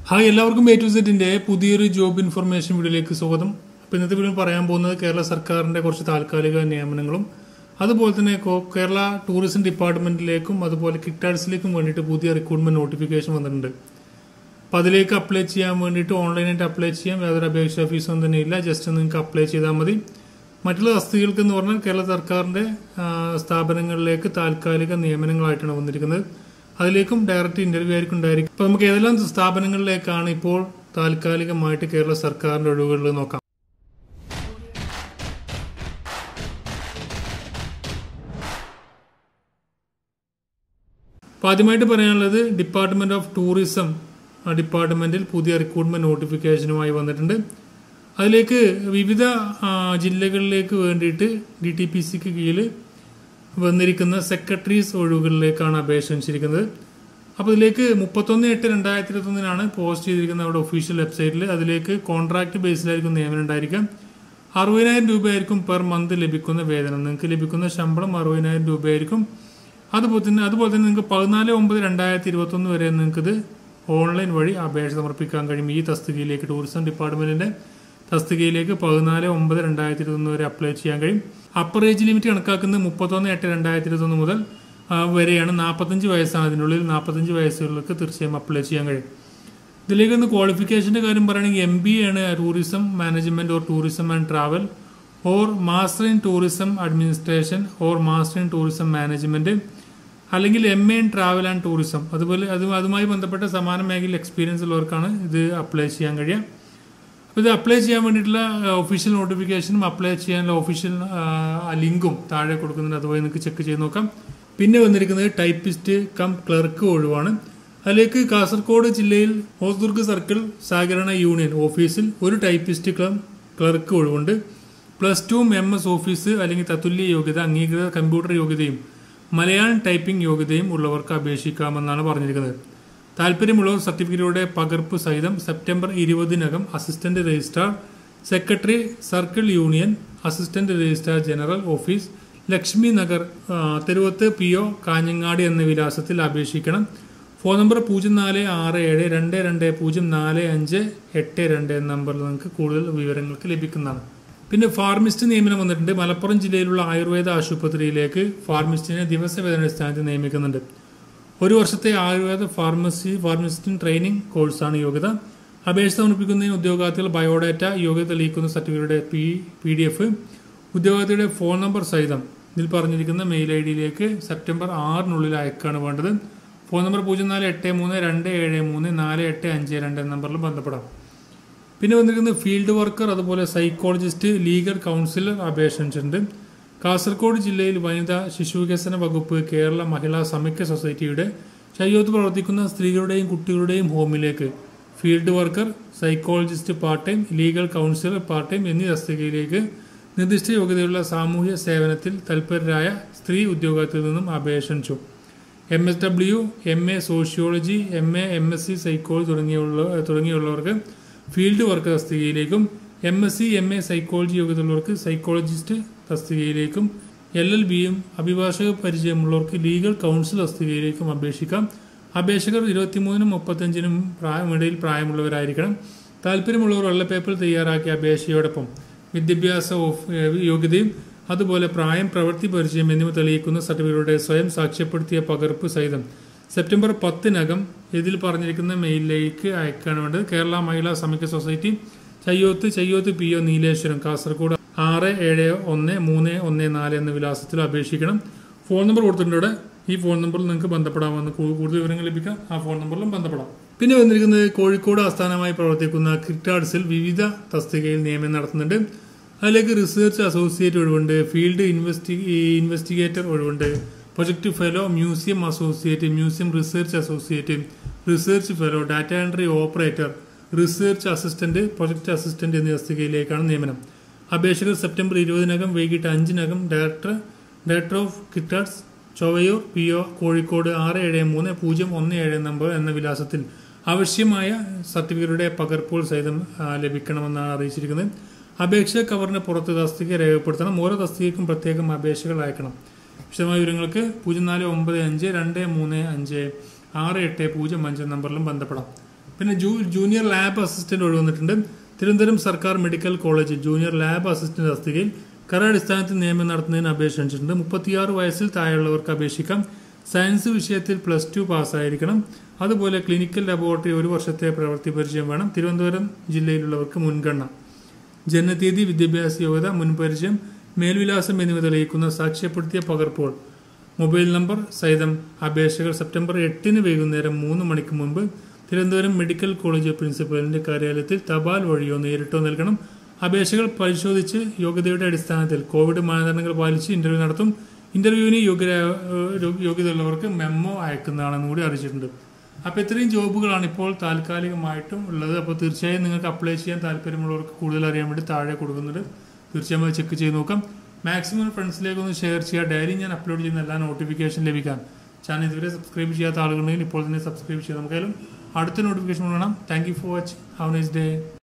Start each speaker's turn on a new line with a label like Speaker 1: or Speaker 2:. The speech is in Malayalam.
Speaker 1: ഹായ് എല്ലാവർക്കും എ ടു സെറ്റിന്റെ പുതിയൊരു ജോബ് ഇൻഫർമേഷൻ വീഡിയോയിലേക്ക് സ്വാഗതം അപ്പോൾ ഇന്നത്തെ വീഡിയോ പറയാൻ പോകുന്നത് കേരള സർക്കാരിന്റെ കുറച്ച് താൽക്കാലിക നിയമനങ്ങളും അതുപോലെ തന്നെ കോ- കേരള ടൂറിസം ഡിപ്പാർട്ട്മെന്റിലേക്കും അതുപോലെ കിറ്റാഡ്സിലേക്കും വേണ്ടിയിട്ട് പുതിയ റിക്രൂട്ട്മെന്റ് നോട്ടിഫിക്കേഷൻ വന്നിട്ടുണ്ട് അപ്പോൾ അതിലേക്ക് അപ്ലൈ ചെയ്യാൻ വേണ്ടിയിട്ട് ഓൺലൈനായിട്ട് അപ്ലൈ ചെയ്യാം യാതൊരു അപേക്ഷാ ഫീസൊന്നും തന്നെ ഇല്ല ജസ്റ്റ് നിങ്ങൾക്ക് അപ്ലൈ ചെയ്താൽ മതി മറ്റുള്ള തസ്തികൾക്ക് എന്ന് പറഞ്ഞാൽ കേരള സർക്കാരിന്റെ ആ, സ്ഥാപനങ്ങളിലേക്ക് താൽക്കാലിക നിയമനങ്ങളായിട്ടാണ് വന്നിരിക്കുന്നത് അതിലേക്കും ഡയറക്റ്റ് ഇന്റർവ്യൂ ആയിരിക്കും ഉണ്ടായിരിക്കും അപ്പോൾ നമുക്ക് ഏതെല്ലാം സ്ഥാപനങ്ങളിലേക്കാണ് ഇപ്പോൾ താൽക്കാലികമായിട്ട് കേരള സർക്കാരിന്റെ ഒഴിവുകളിൽ നോക്കാം അപ്പോൾ ആദ്യമായിട്ട് പറയാനുള്ളത് ഡിപ്പാർട്ട്മെന്റ് ഓഫ് ടൂറിസം ആ ഡിപ്പാർട്ട്മെന്റിൽ പുതിയ റിക്രൂട്ട്മെന്റ് നോട്ടിഫിക്കേഷനുമായി വന്നിട്ടുണ്ട് അതിലേക്ക് വിവിധ ആ, ജില്ലകളിലേക്ക് വേണ്ടിയിട്ട് ഡി ടി പി സിക്ക് കീഴിൽ വന്നിരിക്കുന്ന സെക്രട്ടറീസ് ഒഴിവുകളിലേക്കാണ് അപേക്ഷ ക്ഷണിച്ചിരിക്കുന്നത് അപ്പോൾ ഇതിലേക്ക് മുപ്പത്തൊന്ന് എട്ട് രണ്ടായിരത്തി ഇരുപത്തൊന്നിനാണ് പോസ്റ്റ് ചെയ്തിരിക്കുന്ന അവിടെ ഒഫീഷ്യൽ വെബ്സൈറ്റിൽ അതിലേക്ക് കോൺട്രാക്ട് ബേസിലായിരിക്കും നിയമനം ഉണ്ടായിരിക്കാം അറുപതിനായിരം രൂപയായിരിക്കും പെർ മന്ത് ലഭിക്കുന്ന വേതനം നിങ്ങൾക്ക് ലഭിക്കുന്ന ശമ്പളം അറുപതിനായിരം രൂപയായിരിക്കും അതുപോലെ തന്നെ അതുപോലെ തന്നെ നിങ്ങൾക്ക് പതിനാല് ഒമ്പത് രണ്ടായിരത്തി ഇരുപത്തൊന്ന് വരെ നിങ്ങൾക്ക് ഇത് ഓൺലൈൻ വഴി അപേക്ഷ സമർപ്പിക്കാൻ കഴിയും ഈ തസ്തികയിലേക്ക് ടൂറിസം ഡിപ്പാർട്ട്മെന്റിന്റെ തസ്തികയിലേക്ക് പതിനാല് ഒമ്പത് രണ്ടായിരത്തി ഇരുപത്തൊന്ന് വരെ അപ്ലൈ ചെയ്യാൻ കഴിയും അപ്പർ ഏജ് ലിമിറ്റ് കണക്കാക്കുന്നത് മുപ്പത്തൊന്ന് എട്ട് രണ്ടായിരത്തി ഇരുപത്തൊന്ന് മുതൽ ആ, വരെയാണ് നാൽപ്പത്തഞ്ച് വയസ്സാണ് അതിനുള്ളിൽ നാൽപ്പത്തഞ്ച് വയസ്സുള്ളവർക്ക് തീർച്ചയായും അപ്ലൈ ചെയ്യാൻ കഴിയും ഇതിലേക്ക് ഒന്ന് ക്വാളിഫിക്കേഷന്റെ കാര്യം പറയുകയാണെങ്കിൽ എം ബി ആണ് tourism management or tourism and travel or master in tourism administration or master in tourism management അല്ലെങ്കിൽ M A in travel and tourism അതുപോലെ അത് അതുമായി ബന്ധപ്പെട്ട സമാന മേഖലയിൽ എക്സ്പീരിയൻസ് ഉള്ളവർക്കാണ് ഇത് അപ്ലൈ ചെയ്യാൻ കഴിയുക അപ്പോൾ ഇത് അപ്ലൈ ചെയ്യാൻ വേണ്ടിയിട്ടുള്ള ഒഫീഷ്യൽ നോട്ടിഫിക്കേഷനും അപ്ലൈ ചെയ്യാനുള്ള ഒഫീഷ്യൽ ലിങ്കും താഴെ കൊടുക്കുന്നുണ്ട് അതുവഴി നിങ്ങൾക്ക് ചെക്ക് ചെയ്ത് നോക്കാം പിന്നെ വന്നിരിക്കുന്നത് ടൈപ്പിസ്റ്റ് കം ക്ലർക്ക് ഒഴിവാണ് അതിലേക്ക് കാസർഗോഡ് ജില്ലയിൽ ഹോസ്ദുർഗ് സർക്കിൾ സഹകരണ യൂണിയൻ ഓഫീസിൽ ഒരു ടൈപ്പിസ്റ്റ് ക്ലം ക്ലർക്ക് ഒഴിവുണ്ട് plus two M S office അല്ലെങ്കിൽ തത്തുല്യ യോഗ്യത അംഗീകൃത കമ്പ്യൂട്ടർ യോഗ്യതയും മലയാളം ടൈപ്പിംഗ് യോഗ്യതയും ഉള്ളവർക്ക് അപേക്ഷിക്കാമെന്നാണ് പറഞ്ഞിരിക്കുന്നത് താല്പര്യമുള്ളവർ സർട്ടിഫിക്കറ്റുകളുടെ പകർപ്പ് സഹിതം സെപ്റ്റംബർ ഇരുപതിനകം assistant registrar secretary circle union assistant registrar general office Lakshmi Nagar ആ, തെരുവത്ത് പി ഒ കാഞ്ഞങ്ങാട് എന്ന വിലാസത്തിൽ അപേക്ഷിക്കണം ഫോൺ നമ്പർ പൂജ്യം നാല് ആറ് ഏഴ് രണ്ട് രണ്ട് പൂജ്യം നാല് അഞ്ച് എട്ട് രണ്ട് എന്ന നമ്പറിൽ നിങ്ങൾക്ക് കൂടുതൽ വിവരങ്ങൾക്ക് ലഭിക്കുന്നതാണ് പിന്നെ ഫാർമിസ്റ്റ് നിയമനം വന്നിട്ടുണ്ട് മലപ്പുറം ജില്ലയിലുള്ള ആയുർവേദ ആശുപത്രിയിലേക്ക് ഫാർമിസ്റ്റിനെ ദിവസവേതന അടിസ്ഥാനത്തിൽ നിയമിക്കുന്നുണ്ട് ഒരു വർഷത്തെ ആയുർവേദ ഫാർമസി ഫാർമസിസ്റ്റ് ട്രെയിനിങ് കോഴ്സാണ് യോഗ്യത അപേക്ഷ സമർപ്പിക്കുന്നതിന് ഉദ്യോഗാർത്ഥികൾ ബയോഡാറ്റ യോഗ്യത തെളിയിക്കുന്ന സർട്ടിഫിക്കറ്റുടെ പി പി ഡി എഫ് ഉദ്യോഗാർത്ഥിയുടെ ഫോൺ നമ്പർ സഹിതം ഇതിൽ പറഞ്ഞിരിക്കുന്ന മെയിൽ ഐ ഡിയിലേക്ക് സെപ്റ്റംബർ ആറിനുള്ളിൽ അയക്കാണ് വേണ്ടത് ഫോൺ നമ്പർ പൂജ്യം നാല് എട്ട് മൂന്ന് രണ്ട് ഏഴ് മൂന്ന് നാല് എട്ട് അഞ്ച് രണ്ട് എന്ന നമ്പറിൽ ബന്ധപ്പെടാം പിന്നെ വന്നിരിക്കുന്നത് ഫീൽഡ് വർക്കർ അതുപോലെ സൈക്കോളജിസ്റ്റ് ലീഗൽ കൗൺസിലർ അപേക്ഷ ക്ഷണിച്ചിട്ടുണ്ട് കാസർഗോഡ് ജില്ലയിൽ വനിതാ ശിശുവികസന വകുപ്പ് കേരള മഹിളാ സമൈക്യ സൊസൈറ്റിയുടെ ചയ്യോത്ത് പ്രവർത്തിക്കുന്ന സ്ത്രീകളുടെയും കുട്ടികളുടെയും ഹോമിലേക്ക് field worker psychologist part time legal counsellor part time എന്നീ തസ്തികയിലേക്ക് നിർദ്ദിഷ്ട യോഗ്യതയുള്ള സാമൂഹ്യ സേവനത്തിൽ തൽപരരായ സ്ത്രീ ഉദ്യോഗാർത്ഥിയിൽ നിന്നും അപേക്ഷ ക്ഷണിച്ചു M S W M A sociology M A M S C psychology തുടങ്ങിയുള്ള തുടങ്ങിയുള്ളവർക്ക് ഫീൽഡ് വർക്ക് തസ്തികയിലേക്കും M S C M A psychology യോഗ്യതയുള്ളവർക്ക് സൈക്കോളജിസ്റ്റ് തസ്തികയിലേക്കും എൽ എൽ ബിയും അഭിഭാഷക പരിചയമുള്ളവർക്ക് ലീഗൽ കൗൺസിൽ തസ്തികയിലേക്കും അപേക്ഷിക്കാം അപേക്ഷകർ ഇരുപത്തിമൂന്നിനും മുപ്പത്തഞ്ചിനും പ്രായം ഇടയിൽ പ്രായമുള്ളവരായിരിക്കണം താല്പര്യമുള്ളവർ വെള്ളപ്പേപ്പർ തയ്യാറാക്കിയ അപേക്ഷയോടൊപ്പം വിദ്യാഭ്യാസ ഓഫ്- ഏഹ് യോഗ്യതയും അതുപോലെ പ്രായം പ്രവൃത്തി പരിചയം എന്നിവ തെളിയിക്കുന്ന സർട്ടിഫിക്കറ്റുകളുടെ സ്വയം സാക്ഷ്യപ്പെടുത്തിയ പകർപ്പ് സഹിതം സെപ്റ്റംബർ പത്തിനകം ഇതിൽ പറഞ്ഞിരിക്കുന്ന മെയിലിലേക്ക് അയക്കാണ് വേണ്ടത് Kerala Mahila Samakhya society Chayyoth Chayyoth P O Nileshwaram Kasaragod ആറ് ഏഴ് ഒന്ന് മൂന്ന് ഒന്ന് നാല് എന്ന വിലാസത്തിൽ അപേക്ഷിക്കണം ഫോൺ നമ്പർ കൊടുത്തിട്ടുണ്ട് ഇവിടെ ഈ ഫോൺ നമ്പറിൽ നിങ്ങൾക്ക് ബന്ധപ്പെടാമെന്ന് കൂ- കൂടുതൽ വിവരങ്ങൾ ലഭിക്കാം ആ ഫോൺ നമ്പറിലും ബന്ധപ്പെടാം പിന്നെ വന്നിരിക്കുന്നത് കോഴിക്കോട് ആസ്ഥാനമായി പ്രവർത്തിക്കുന്ന ക്രിറ്റാർട്സിൽ വിവിധ തസ്തികയിൽ നിയമനം നടത്തുന്നുണ്ട് അതിലേക്ക് റിസർച്ച് അസോസിയേറ്റ് ഒഴിവുണ്ട് ഫീൽഡ് ഇൻവെസ്റ്റി ഇൻവെസ്റ്റിഗേറ്റർ ഒഴിവുണ്ട് project fellow museum associate museum research associate research fellow data entry operator research assistant project assistant എന്നീ തസ്തികയിലേക്കാണ് നിയമനം അപേക്ഷകർ സെപ്റ്റംബർ ഇരുപതിനകം വൈകിട്ട് അഞ്ചിനകം director director of KIRTADS Chevayur P O Kozhikode ആറ് ഏഴ് മൂന്ന് പൂജ്യം ഒന്ന് ഏഴ് നമ്പർ എന്ന വിലാസത്തിൽ ആവശ്യമായ സർട്ടിഫിക്കറ്റുകളുടെ പകർപ്പുകൾ സഹിതം ആ, ലഭിക്കണമെന്നാണ് അറിയിച്ചിരിക്കുന്നത് അപേക്ഷ കവറിന് പുറത്ത് തസ്തിക രേഖപ്പെടുത്തണം ഓരോ തസ്തികയ്ക്കും പ്രത്യേകം അപേക്ഷകൾ അയക്കണം വിശദമായ വിവരങ്ങൾക്ക് പൂജ്യം നാല് ഒമ്പത് അഞ്ച് രണ്ട് മൂന്ന് അഞ്ച് ആറ് എട്ട് പൂജ്യം അഞ്ച് നമ്പറിലും ബന്ധപ്പെടാം പിന്നെ ജൂ ജൂനിയർ ലാബ് അസിസ്റ്റന്റ് ഒഴിവ് വന്നിട്ടുണ്ട് തിരുവനന്തപുരം സർക്കാർ medical college junior lab assistant തസ്തികയിൽ കരാടിസ്ഥാനത്തിൽ നിയമനം നടത്തുന്നതിന് അപേക്ഷ ക്ഷണിച്ചിട്ടുണ്ട് മുപ്പത്തിയാറ് വയസ്സിൽ താഴെയുള്ളവർക്ക് അപേക്ഷിക്കാം സയൻസ് വിഷയത്തിൽ പ്ലസ് ടു പാസ്സായിരിക്കണം അതുപോലെ ക്ലിനിക്കൽ ലബോറട്ടറി ഒരു വർഷത്തെ പ്രവൃത്തി പരിചയം വേണം തിരുവനന്തപുരം ജില്ലയിലുള്ളവർക്ക് മുൻഗണന ജനനതീയതി വിദ്യാഭ്യാസ യോഗ്യത മുൻപരിചയം മേൽവിലാസം എന്നിവ തെളിയിക്കുന്ന സാക്ഷ്യപ്പെടുത്തിയ പകർപ്പുകൾ മൊബൈൽ നമ്പർ സഹിതം അപേക്ഷകൾ സെപ്റ്റംബർ എട്ടിന് വൈകുന്നേരം മൂന്ന് മണിക്ക് മുമ്പ് തിരുവനന്തപുരം മെഡിക്കൽ കോളേജ് പ്രിൻസിപ്പലിന്റെ കാര്യാലയത്തിൽ തപാൽ വഴിയോ നേരിട്ടോ നൽകണം അപേക്ഷകൾ പരിശോധിച്ച് യോഗ്യതയുടെ അടിസ്ഥാനത്തിൽ കോവിഡ് മാനദണ്ഡങ്ങൾ പാലിച്ച് ഇന്റർവ്യൂ നടത്തും ഇന്റർവ്യൂവിന് യോഗ്യ യോഗ്യതയുള്ളവർക്ക് മെമ്മോ അയക്കുന്നതാണെന്ന് കൂടി അറിയിച്ചിട്ടുണ്ട് അപ്പോൾ ഇത്രയും ജോബുകളാണ് ഇപ്പോൾ താൽക്കാലികമായിട്ടും ഉള്ളത് അപ്പോൾ തീർച്ചയായും നിങ്ങൾക്ക് അപ്ലൈ ചെയ്യാൻ താല്പര്യമുള്ളവർക്ക് കൂടുതൽ അറിയാൻ വേണ്ടി താഴെ കൊടുക്കുന്നുണ്ട് തീർച്ചയായും അത് ചെക്ക് ചെയ്ത് നോക്കാം മാക്സിമം ഫ്രണ്ട്സിലേക്ക് ഒന്ന് ഷെയർ ചെയ്യുക ഡയറി ഞാൻ അപ്ലോഡ് ചെയ്യുന്ന എല്ലാ നോട്ടിഫിക്കേഷൻ ലഭിക്കാൻ ചാനൽ ഇതുവരെ സബ്സ്ക്രൈബ് ചെയ്യാത്ത ആളുകളുണ്ടെങ്കിൽ ഇപ്പോൾ തന്നെ സബ്സ്ക്രൈബ് ചെയ്യാം നമുക്കായാലും അടുത്ത നോട്ടിഫിക്കേഷൻ കാണാം thank you for watching have nice day